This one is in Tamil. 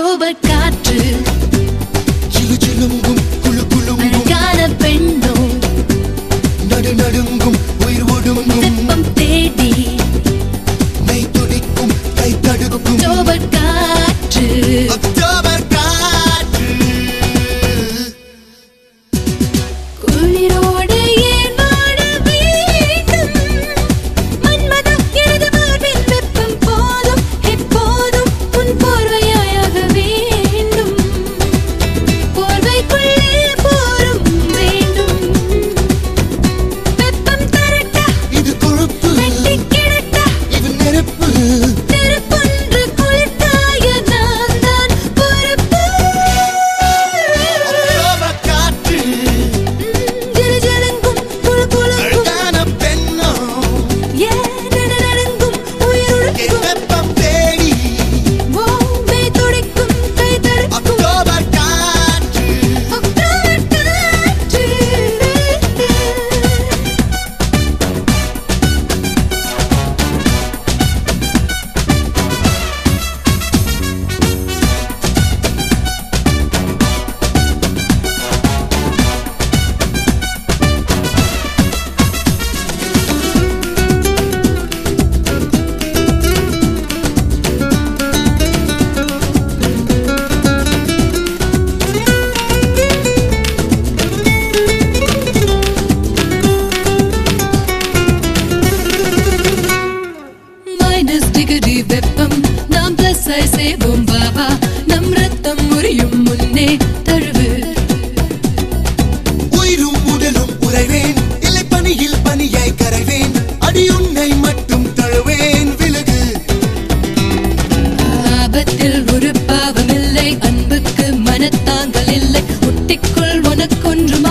அக்டோபர் காற்று சிலு சிலுங்கும் குழு குலுங்கும் அழகான பெண்ணோ நடு நடுங்கும் உயிர் ஒடுங்கும் வெப்பம் தேடி மெய் துடிக்கும் கை தடுக்கும் அக்டோபர் காற்று அக்டோபர் காற்று குளிரோடு ஏன் வாழ வேண்டும் மன்மதம் எனது மார்பின் வெப்பம் போதும் எப்போதும் உன் போர்வையாயாக வேண்டும் போர்வைக்குள்ளே போரும் வேண்டும் வெப்பம் தரட்டா இது கொழுப்பு வெட்டி கிடட்டா இது நெருப்பு நெருப்பொன்று குளிர்காய நான் தான் பொறுப்பு அக்டோபர் காற்று ஜலஜலங்கும் குளு குளுங்கும் அழகான பெண்ணோ ஏன் நடுநடுங்கும் என் உயிருடுக்கும் வெப்பம் தேடி ஓம்பை துடிக்கும் கை தடுக்கும் அக்டோபர் காற்று அக்டோபர் காற்று மைனஸ் டிகிரி வெப்பம் நாம் பிளஸ் ஐ சேவோம் பாபா நம் ரத்தம் முறியும் முன்னே தழுவு உயிரும் உடலும் உறைவேன் இல்லை பனியில் பனியாய் கரைவேன் அடி உன்னை மட்டும் தழுவேன் விலகு ஆபத்தில் ஒரு பாவமில்லை அன்புக்கு மனத்தாங்கல் இல்லை ஒட்டிக்குள் உனக்கொன்றும்